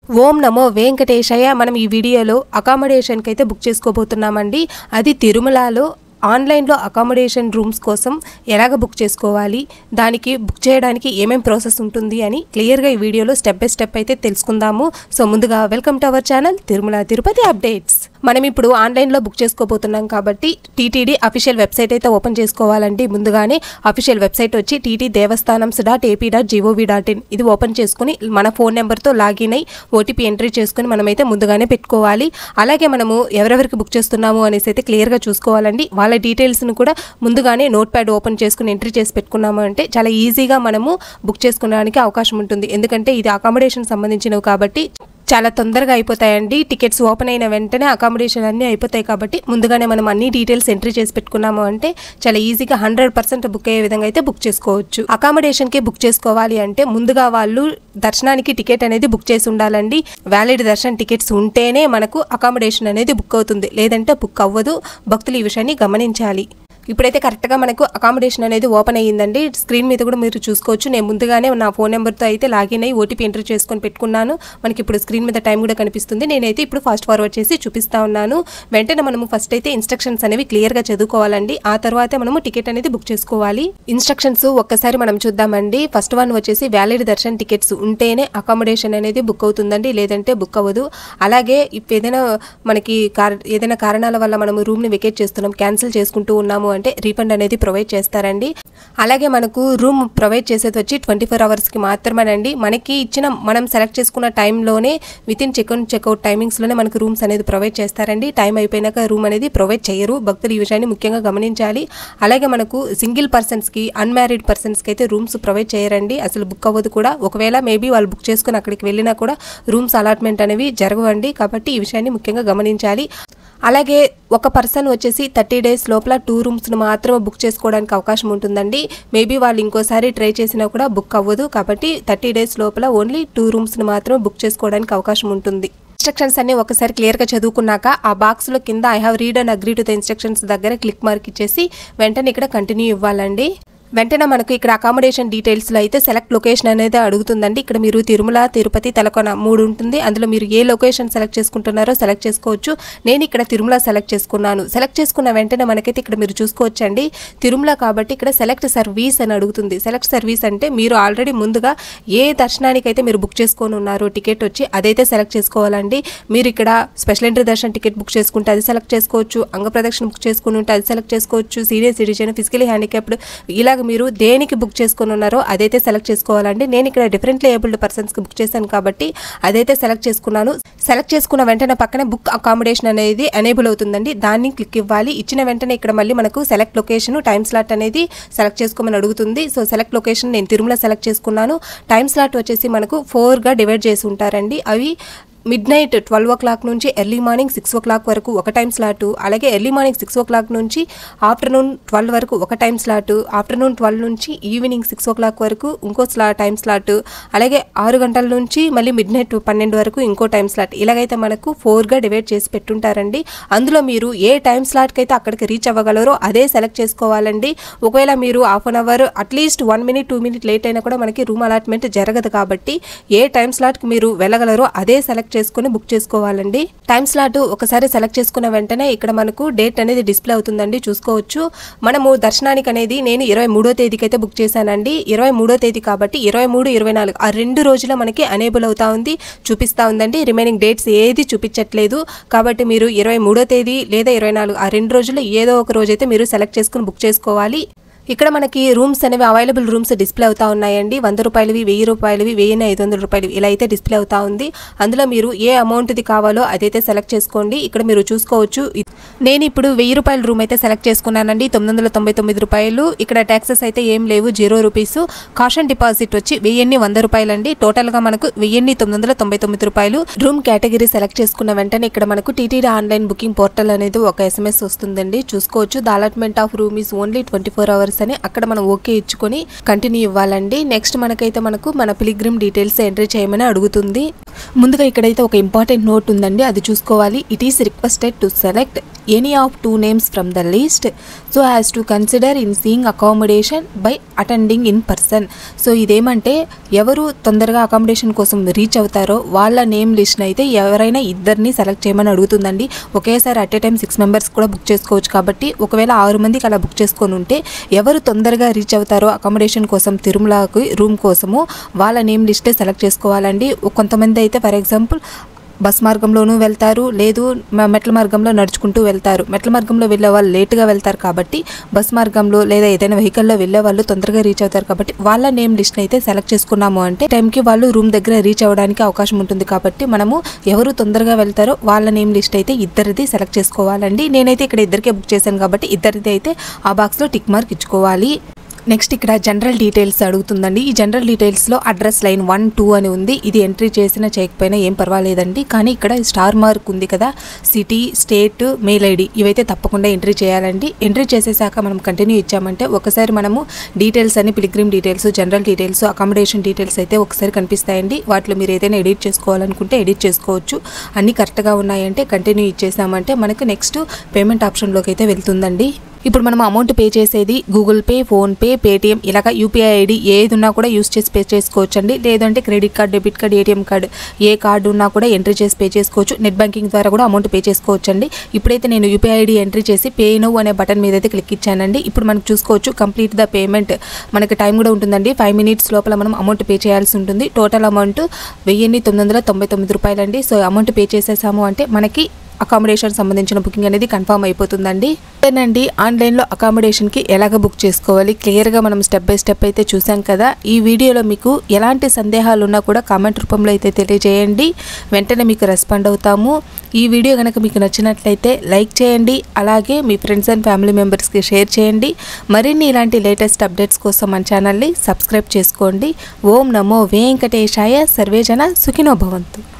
ఓం నమో వెంకటేశయ్య మనం ఈ వీడియోలో అకామిడేషన్కి అయితే బుక్ చేసుకోబోతున్నామండి అది తిరుమలలో ఆన్లైన్లో అకామిడేషన్ రూమ్స్ కోసం ఎలాగ బుక్ చేసుకోవాలి దానికి బుక్ చేయడానికి ఏమేం ప్రాసెస్ ఉంటుంది అని క్లియర్గా ఈ వీడియోలో స్టెప్ బై స్టెప్ అయితే తెలుసుకుందాము సో ముందుగా welcome to our channel Tirumala Tirupati updates మనం ఇప్పుడు ఆన్లైన్లో బుక్ చేసుకోబోతున్నాం కాబట్టి టీటీడీ అఫీషియల్ వెబ్సైట్ అయితే ఓపెన్ చేసుకోవాలండి ముందుగానే అఫీషియల్ వెబ్సైట్ వచ్చి TT Devasthanams dot AP dot gov dot in ఇది ఓపెన్ చేసుకుని మన ఫోన్ నెంబర్తో లాగిన్ అయ్యి ఓటీపీ ఎంట్రీ చేసుకుని మనమైతే ముందుగానే పెట్టుకోవాలి అలాగే మనము ఎవరెవరికి బుక్ చేస్తున్నాము అనేసి అయితే క్లియర్గా చూసుకోవాలండి వాళ్ళ డీటెయిల్స్ను కూడా ముందుగానే నోట్ ప్యాడ్ ఓపెన్ చేసుకుని ఎంట్రీ చేసి పెట్టుకున్నాము అంటే చాలా ఈజీగా మనము బుక్ చేసుకోవడానికి అవకాశం ఉంటుంది ఎందుకంటే ఇది అకామిడేషన్ సంబంధించినవి కాబట్టి చాలా తొందరగా అయిపోతాయండి టికెట్స్ ఓపెన్ అయిన వెంటనే అకామిడేషన్ అన్నీ అయిపోతాయి కాబట్టి ముందుగానే మనం అన్ని డీటెయిల్స్ ఎంట్రీ చేసి పెట్టుకున్నాము అంటే చాలా ఈజీగా హండ్రెడ్ పర్సెంట్ బుక్ అయ్యే విధంగా అయితే బుక్ చేసుకోవచ్చు అకామిడేషన్కి బుక్ చేసుకోవాలి అంటే ముందుగా వాళ్ళు దర్శనానికి టికెట్ అనేది బుక్ చేసి ఉండాలండి వ్యాలిడ్ దర్శన్ టికెట్స్ ఉంటేనే మనకు అకామిడేషన్ అనేది బుక్ అవుతుంది లేదంటే బుక్ అవ్వదు భక్తులు ఈ విషయాన్ని గమనించాలి ఇప్పుడైతే కరెక్ట్గా మనకు అకామిడేషన్ అనేది ఓపెన్ అయ్యిందండి స్క్రీన్ మీద కూడా మీరు చూసుకోవచ్చు నేను ముందుగానే నా ఫోన్ నెంబర్తో అయితే లాగిన్ అయ్యి ఓటీపీ ఎంటర్ చేసుకొని పెట్టుకున్నాను మనకి ఇప్పుడు స్క్రీన్ మీద టైం కూడా కనిపిస్తుంది నేనైతే ఇప్పుడు ఫాస్ట్ ఫార్వర్డ్ చేసి చూపిస్తా ఉన్నాను వెంటనే మనము ఫస్ట్ అయితే ఇన్స్ట్రక్షన్స్ అనేవి క్లియర్గా చదువుకోవాలండి ఆ తర్వాతే మనము టికెట్ అనేది బుక్ చేసుకోవాలి ఇన్స్ట్రక్షన్స్ ఒక్కసారి మనం చూద్దామండి ఫస్ట్ వన్ వచ్చేసి వ్యాలిడ్ దర్శన్ టికెట్స్ ఉంటేనే అకామిడేషన్ అనేది బుక్ అవుతుందండి లేదంటే బుక్ అవ్వదు అలాగే ఇప్పుడు ఏదైనా మనకి కార- ఏదైనా కారణాల వల్ల మనము రూమ్ని వెకేట్ చేస్తున్నాం క్యాన్సిల్ చేసుకుంటూ ఉన్నాము అంటే రీఫండ్ అనేది ప్రొవైడ్ చేస్తారండి అలాగే మనకు రూమ్ ప్రొవైడ్ చేసేది వచ్చి ట్వంటీ ఫోర్ అవర్స్కి మాత్రమేనండి మనకి ఇచ్చిన మనం సెలెక్ట్ చేసుకున్న టైంలోనే within check in checkout టైమింగ్స్లోనే మనకు రూమ్స్ అనేది ప్రొవైడ్ చేస్తారండి టైం అయిపోయినాక రూమ్ అనేది ప్రొవైడ్ చేయరు భక్తులు ఈ విషయాన్ని ముఖ్యంగా గమనించాలి అలాగే మనకు సింగిల్ పర్సన్స్కి అన్మ్యారీడ్ పర్సన్స్కి అయితే రూమ్స్ ప్రొవైడ్ చేయరండి అసలు బుక్ అవ్వదు కూడా ఒకవేళ మేబీ వాళ్ళు బుక్ చేసుకుని అక్కడికి వెళ్ళినా కూడా రూమ్స్ అలాట్మెంట్ అనేవి జరగవండి కాబట్టి ఈ విషయాన్ని ముఖ్యంగా గమనించాలి అలాగే ఒక పర్సన్ వచ్చేసి థర్టీ డేస్ లోపల టూ రూమ్స్ను మాత్రమే బుక్ చేసుకోవడానికి అవకాశం ఉంటుందండి మేబీ వాళ్ళు ఇంకోసారి ట్రై చేసినా కూడా బుక్ అవ్వదు కాబట్టి థర్టీ డేస్ లోపల ఓన్లీ టూ రూమ్స్ను మాత్రమే బుక్ చేసుకోవడానికి అవకాశం ఉంటుంది ఇన్స్ట్రక్షన్స్ అన్ని ఒకసారి క్లియర్గా చదువుకున్నాక ఆ బాక్స్లో కింద I have read and agree to the instructions దగ్గర క్లిక్ మార్క్ ఇచ్చేసి వెంటనే ఇక్కడ కంటిన్యూ ఇవ్వాలండి వెంటనే మనకు ఇక్కడ అకామిడేషన్ డీటెయిల్స్లో అయితే సెలెక్ట్ లొకేషన్ అనేది అడుగుతుందండి ఇక్కడ మీరు తిరుమల తిరుపతి తలకొన మూడు ఉంటుంది అందులో మీరు ఏ లొకేషన్ సెలెక్ట్ చేసుకుంటున్నారో సెలెక్ట్ చేసుకోవచ్చు నేను ఇక్కడ తిరుమల సెలెక్ట్ చేసుకున్నాను సెలెక్ట్ చేసుకున్న వెంటనే మనకైతే ఇక్కడ మీరు చూసుకోవచ్చండి తిరుమల కాబట్టి ఇక్కడ సెలెక్ట్ సర్వీస్ అని అడుగుతుంది సెలెక్ట్ సర్వీస్ అంటే మీరు ఆల్రెడీ ముందుగా ఏ దర్శనానికైతే మీరు బుక్ చేసుకొని ఉన్నారో టికెట్ వచ్చి అదైతే సెలెక్ట్ చేసుకోవాలండి మీరు ఇక్కడ స్పెషల్ ఎంట్రీ దర్శనం టికెట్ బుక్ చేసుకుంటే అది సెలెక్ట్ చేసుకోవచ్చు అంగప్రదక్షిణ బుక్ చేసుకుని ఉంటే అది సెలెక్ట్ చేసుకోవచ్చు సీనియర్ సిటిజన్ ఫిజికలీ హ్యాండిక్యాప్డ్ ఇలాగ మీరు దేనికి బుక్ చేసుకొని ఉన్నారో అదైతే సెలెక్ట్ చేసుకోవాలండి నేను ఇక్కడ డిఫరెంట్లీ ఏబుల్డ్ పర్సన్స్కి బుక్ చేశాను కాబట్టి అదైతే సెలెక్ట్ చేసుకున్నాను సెలెక్ట్ చేసుకున్న వెంటనే పక్కనే బుక్ అకామిడేషన్ అనేది ఎనేబుల్ అవుతుందండి దాన్ని క్లిక్ ఇవ్వాలి ఇచ్చిన వెంటనే ఇక్కడ మళ్ళీ మనకు సెలెక్ట్ లొకేషన్ టైం స్లాట్ అనేది సెలెక్ట్ చేసుకోమని అడుగుతుంది సో సెలెక్ట్ లొకేషన్ నేను తిరుమల సెలెక్ట్ చేసుకున్నాను టైం స్లాట్ వచ్చేసి మనకు ఫోర్గా డివైడ్ చేసి ఉంటారండి అవి midnight twelve o'clock నుంచి early morning six o'clock వరకు ఒక టైం స్లాట్ అలాగే early morning six o'clock నుంచి ఆఫ్టర్నూన్ ట్వెల్వ్ వరకు ఒక టైం స్లాట్ ఆఫ్టర్నూన్ ట్వెల్వ్ నుంచి ఈవినింగ్ సిక్స్ ఓ క్లాక్ వరకు ఇంకో స్లా టైం స్లాట్ అలాగే ఆరు గంటల నుంచి మళ్ళీ మిడ్ నైట్ పన్నెండు వరకు ఇంకో టైం స్లాట్ ఇలాగైతే మనకు ఫోర్గా డివైడ్ చేసి పెట్టుంటారండి అందులో మీరు ఏ టైం స్లాట్కి అయితే అక్కడికి రీచ్ అవ్వగలరో అదే సెలెక్ట్ చేసుకోవాలండి ఒకవేళ మీరు half an hour at least one minute two minute late అయినా కూడా మనకి రూమ్ అలాట్మెంట్ జరగదు కాబట్టి ఏ టైం స్లాట్కి మీరు వెళ్ళగలరో అదే సెలెక్ట్ చేసుకుని బుక్ చేసుకోవాలండి టైం స్లాట్ ఒకసారి సెలెక్ట్ చేసుకున్న వెంటనే ఇక్కడ మనకు డేట్ అనేది డిస్ప్లే అవుతుందండి చూసుకోవచ్చు మనము దర్శనానికి అనేది నేను ఇరవై మూడో తేదీకి అయితే బుక్ చేశానండి ఇరవై మూడో తేదీ కాబట్టి ఇరవై మూడు ఇరవై నాలుగు ఆ రెండు రోజుల మనకి అనేబుల్ అవుతా ఉంది చూపిస్తా ఉందండి రిమైనింగ్ డేట్స్ ఏది చూపించట్లేదు కాబట్టి మీరు ఇరవై మూడో తేదీ లేదా ఇరవై నాలుగు ఆ రెండు రోజుల్లో ఏదో ఒక రోజు అయితే మీరు సెలెక్ట్ చేసుకుని బుక్ చేసుకోవాలి ఇక్కడ మనకి రూమ్స్ అనేవి అవైలబుల్ రూమ్స్ డిస్ప్లే అవుతా ఉన్నాయండి వంద రూపాయలవి వెయ్యి రూపాయలవి వెయ్యి ఐదు వందల రూపాయలు ఇలా అయితే డిస్ప్లే అవుతా ఉంది అందులో మీరు ఏ అమౌంట్ది కావాలో అదైతే సెలెక్ట్ చేసుకోండి ఇక్కడ మీరు చూసుకోవచ్చు ఇ- నేను ఇప్పుడు వెయ్యి రూపాయల రూమ్ అయితే సెలెక్ట్ చేసుకున్నానండి తొమ్మిది వందల తొంభై తొమ్మిది రూపాయలు ఇక్కడ ట్యాక్సెస్ అయితే ఏం లేవు జీరో రూపీస్ కాషన్ డిపాజిట్ వచ్చి వెయ్యిన్ని వంద రూపాయలండి టోటల్గా మనకు వెయ్యిన్ని తొమ్మిది వందల తొంభై తొమ్మిది రూపాయలు రూమ్ కేటగిరీ సెలెక్ట్ చేసుకున్న వెంటనే ఇక్కడ మనకు టీటీడీ ఆన్లైన్ బుకింగ్ పోర్టల్ అనేది ఒక ఎస్ఎంఎస్ వస్తుందండి చూసుకోవచ్చు the allotment of room is only twenty four hours అని అక్కడ మనం ఓకే ఇచ్చుకొని కంటిన్యూ ఇవ్వాలండి నెక్స్ట్ మనకైతే మనకు మన పిలిగ్రిమ్ డీటెయిల్స్ ఎంట్రీ చేయమని అడుగుతుంది ముందుగా ఇక్కడైతే ఒక ఇంపార్టెంట్ నోట్ ఉందండి అది చూసుకోవాలి it is requested to select any of two names from the list so has to consider in seeing accommodation by attending in person so ఇదేమంటే ఎవరు తొందరగా అకామిడేషన్ కోసం రీచ్ అవుతారో వాళ్ళ నేమ్ లిస్ట్ని అయితే ఎవరైనా ఇద్దరిని సెలెక్ట్ చేయమని అడుగుతుందండి ఒకేసారి at a time six members కూడా బుక్ చేసుకోవచ్చు కాబట్టి ఒకవేళ ఆరు మందికి అలా బుక్ చేసుకొని ఉంటే ఎవరు తొందరగా రీచ్ అవుతారో అకామిడేషన్ కోసం తిరుమలకి రూమ్ కోసము వాళ్ళ నేమ్ లిస్టే సెలెక్ట్ చేసుకోవాలండి కొంతమంది అయితే ఫర్ ఎగ్జాంపుల్ బస్ మార్గంలోనూ వెళ్తారు లేదు మ- మెట్ల మార్గంలో నడుచుకుంటూ వెళ్తారు మెట్ల మార్గంలో వెళ్ళే వాళ్ళు లేటుగా వెళ్తారు కాబట్టి బస్ మార్గంలో లేదా ఏదైనా వెహికల్లో వెళ్ళే వాళ్ళు తొందరగా రీచ్ అవుతారు కాబట్టి వాళ్ళ నేమ్ లిస్ట్ని అయితే సెలెక్ట్ చేసుకున్నాము అంటే టైంకి వాళ్ళు రూమ్ దగ్గర రీచ్ అవ్వడానికి అవకాశం ఉంటుంది కాబట్టి మనము ఎవరు తొందరగా వెళ్తారో వాళ్ళ నేమ్ లిస్ట్ అయితే ఇద్దరిది సెలెక్ట్ చేసుకోవాలండి నేనైతే ఇక్కడ ఇద్దరికే బుక్ చేశాను కాబట్టి ఇద్దరిది అయితే ఆ బాక్స్లో టిక్ మార్క్ ఇచ్చుకోవాలి నెక్స్ట్ ఇక్కడ జనరల్ డీటెయిల్స్ అడుగుతుందండి ఈ జనరల్ డీటెయిల్స్లో అడ్రస్ లైన్ వన్ టూ అని ఉంది ఇది ఎంట్రీ చేసినా చేయకపోయినా ఏం పర్వాలేదండి కానీ ఇక్కడ స్టార్ మార్క్ ఉంది కదా సిటీ స్టేట్ మెయిల్ ఐడి ఇవైతే తప్పకుండా ఎంట్రీ చేయాలండి ఎంట్రీ చేసేసాక మనం కంటిన్యూ ఇచ్చామంటే ఒకసారి మనము డీటెయిల్స్ అని pilgrim details general details accommodation details అయితే ఒకసారి కనిపిస్తాయండి వాటిలో మీరు ఏదైనా ఎడిట్ చేసుకోవాలనుకుంటే ఎడిట్ చేసుకోవచ్చు అన్నీ కరెక్ట్గా ఉన్నాయంటే కంటిన్యూ ఇచ్చేసామంటే మనకు నెక్స్ట్ పేమెంట్ ఆప్షన్లోకి అయితే వెళ్తుందండి ఇప్పుడు మనం అమౌంట్ పే చేసేది గూగుల్ పే ఫోన్పే పేటిఎం ఇలాగ యూపీఐ ఐడి ఏది ఉన్నా కూడా యూస్ చేసి పే చేసుకోవచ్చు అండి లేదంటే credit card debit card ATM card ఏ కార్డు ఉన్నా కూడా ఎంట్రీ చేసి పే చేసుకోవచ్చు నెట్ బ్యాంకింగ్ ద్వారా కూడా అమౌంట్ పే చేసుకోవచ్చు అండి ఇప్పుడైతే నేను యూపీఐ ఐడి ఎంట్రీ చేసి పే నో అనే బటన్ మీద అయితే క్లిక్ ఇచ్చానండి ఇప్పుడు మనకు చూసుకోవచ్చు కంప్లీట్ ద పేమెంట్ మనకి టైం కూడా ఉంటుందండి ఫైవ్ మినిట్స్ లోపల మనం అమౌంట్ పే చేయాల్సి ఉంటుంది టోటల్ అమౌంట్ వెయ్యిన్ని తొమ్మిది వందల తొంభై తొమ్మిది రూపాయలండి సో అమౌంట్ పే చేసేసాము అంటే మనకి అకామిడేషన్ సంబంధించిన బుకింగ్ అనేది కన్ఫర్మ్ అయిపోతుందండి అంతేనండి ఆన్లైన్లో అకామిడేషన్కి ఎలాగ బుక్ చేసుకోవాలి క్లియర్గా మనం స్టెప్ బై స్టెప్ అయితే చూసాం కదా ఈ వీడియోలో మీకు ఎలాంటి సందేహాలు ఉన్నా కూడా కామెంట్ రూపంలో అయితే తెలియజేయండి వెంటనే మీకు రెస్పాండ్ అవుతాము ఈ వీడియో కనుక మీకు నచ్చినట్లయితే లైక్ చేయండి అలాగే మీ ఫ్రెండ్స్ అండ్ ఫ్యామిలీ మెంబర్స్కి షేర్ చేయండి మరిన్ని ఇలాంటి లేటెస్ట్ అప్డేట్స్ కోసం మన ఛానల్ని సబ్స్క్రైబ్ చేసుకోండి ఓం నమో వెంకటేశాయ సర్వేజన సుఖినో భవంతు